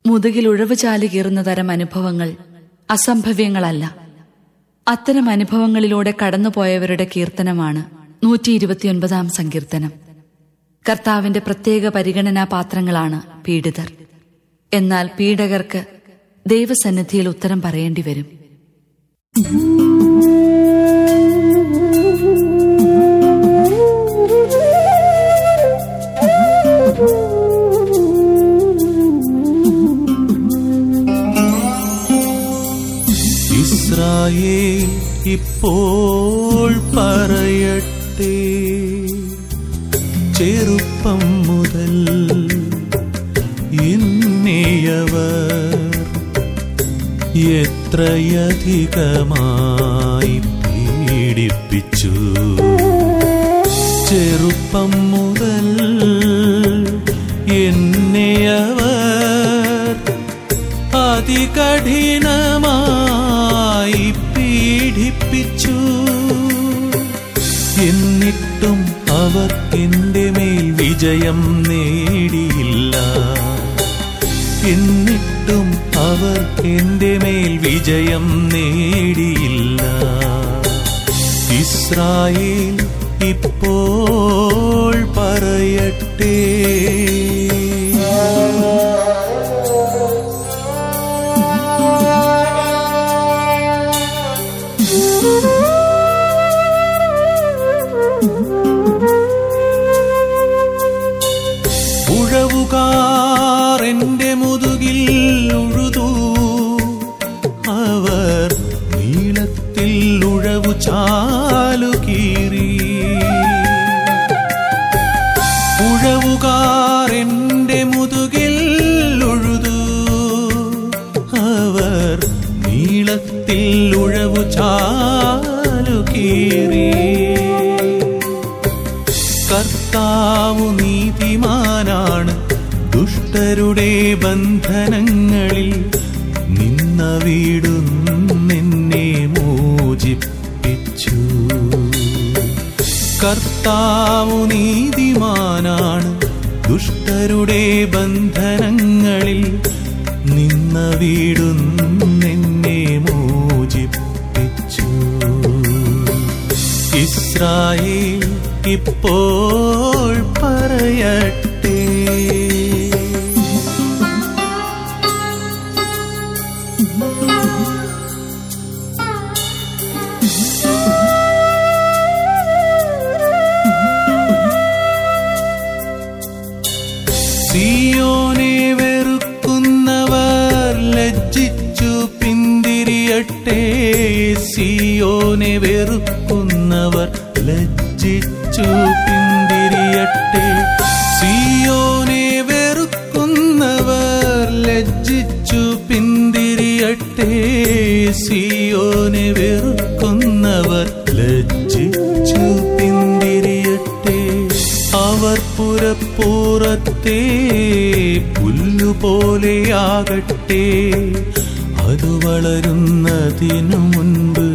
മുതുകിൽ ഉഴവ് ചാലി കീറുന്ന തരം അനുഭവങ്ങൾ അസംഭവ്യങ്ങളല്ല അത്തരം അനുഭവങ്ങളിലൂടെ കടന്നുപോയവരുടെ കീർത്തനമാണ് നൂറ്റി ഇരുപത്തിയൊൻപതാം സങ്കീർത്തനം കർത്താവിന്റെ പ്രത്യേക പരിഗണനാ പാത്രങ്ങളാണ് പീഡിതർ എന്നാൽ പീഡകർക്ക് ദൈവസന്നിധിയിൽ ഉത്തരം പറയേണ്ടി വരും ഇസ്രായേൽ ഇപ്പോൾ പറയട്ടെ ചെറുപ്പം മുതൽ എന്നേയവർ എത്രയധികമായി പീഡിപ്പിച്ചു ചെറുപ്പം മുതൽ എന്നേയവർ അതികഠിനമായി പീഡിപ്പിച്ചു എന്നിട്ടും അവർ എന്റെ മേൽ വിജയം നേടിയില്ല എന്നിട്ടും അവർ എന്റെ മേൽ വിജയം നേടിയില്ല ഇസ്രായേൽ ഇപ്പോൾ പറയട്ടെ ഉഴവുകാർ എന്റെ മുതുകിൽ ഉഴുതു അവർ നീളത്തിൽ ഉഴവു ചാലു കീറി ഉഴവുകാർ എന്റെ മുതുകിൽ ഉഴുതു അവർ നീളത്തിൽ ഉഴവു ചാലു കീറി കർത്താവു നീതിമാനാണ് ദുഷ്ടരുടെ ബന്ധനങ്ങളിൽ നിന്ന വീടുന്നെന്നെ മോചിപ്പിച്ചു കർത്താവു നീതിമാനാണ് ദുഷ്ടരുടെ ബന്ധനങ്ങളിൽ നിന്ന വീടുന്നെന്നെ മോചിപ്പിച്ചു ഇസ്രായേൽ ഇപ്പോൾ പറയട്ടെ സിയോനെ വെറുക്കുന്നവർ ലജ്ജിച്ചു പിന്തിരിയട്ടെ സിയോനെ വെറുക്കുന്നവർ ലജ്ജിച്ചു പിന്തിരിയട്ടെ സിയോനെ വെറുക്കുന്നവർ ലജ്ജിച്ചു പിന്തിരിയട്ടെ സിയോനെ വെറുക്കുന്നവർ ലജ്ജിച്ചു പിന്തിരിയട്ടെ അവർ പുറപ്പുറത്തെ പുല്ലുപോലെയാകട്ടെ അത് വളരുന്നതിനു മുൻപ്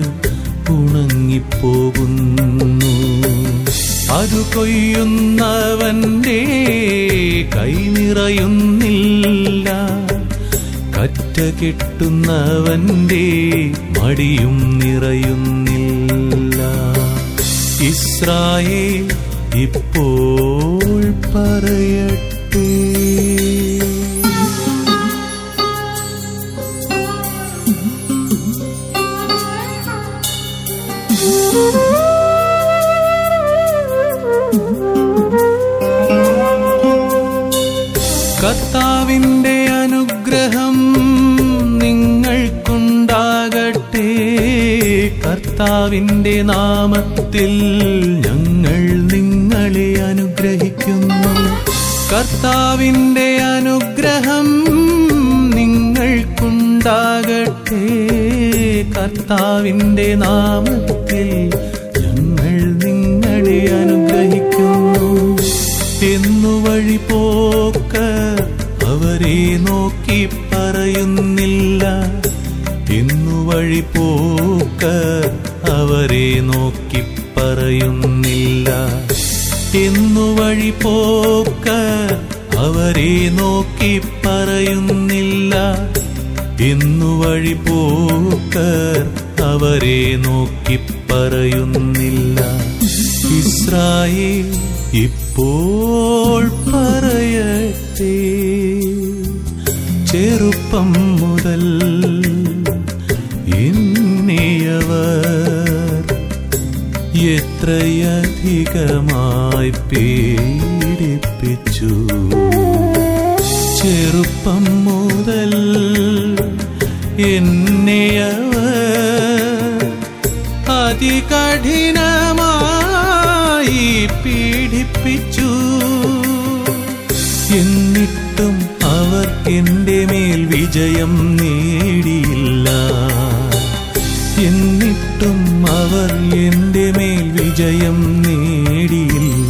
ഉണങ്ങിപ്പോകുന്നു അത് കൊയ്യുന്നവന്റെ കൈ നിറയുന്നില്ല കറ്റ കെട്ടുന്നവന്റെ മടിയും നിറയുന്നില്ല ഇസ്രായേൽ ഇപ്പോൾ പറയട്ടെ കർത്താവിന്റെ അനുഗ്രഹം നിങ്ങൾക്കുണ്ടാകട്ടെ കർത്താവിന്റെ നാമത്തിൽ ഞങ്ങൾ നിങ്ങളെ അനുഗ്രഹിക്കുന്നു കർത്താവിന്റെ അനുഗ്രഹം നിങ്ങൾക്കുണ്ടാകട്ടെ കർത്താവിന്റെ നാമത്തിൽ ഞങ്ങൾ നിങ്ങളെ അനുഗ്രഹിക്കുന്നു എന്നു വഴി പോക്ക അവരെ നോക്കി പറയുന്നില്ല എന്നു വഴി പോക്ക അവരെ നോക്കി പറയുന്നില്ല എന്നു വഴി പോക്ക അവരെ നോക്കി പറയുന്നില്ല ഇന്നു വഴി പോക്കർ അവരെ നോക്കി പറയുന്നില്ല ഇസ്രായേൽ ഇപ്പോൾ പറയട്ടെ ചെറുപ്പം മുതൽ എന്നെയവർ എത്രയധികമായി പീഡിപ്പിച്ചു ചെറുപ്പം മുതൽ എന്നെയവർ അതികഠിനമായി പീഡിപ്പിച്ചു എന്നിട്ടും അവർ എന്റെ മേൽ വിജയം നേടിയില്ല എന്നിട്ടും അവർ എന്റെ മേൽ വിജയം നേടിയില്ല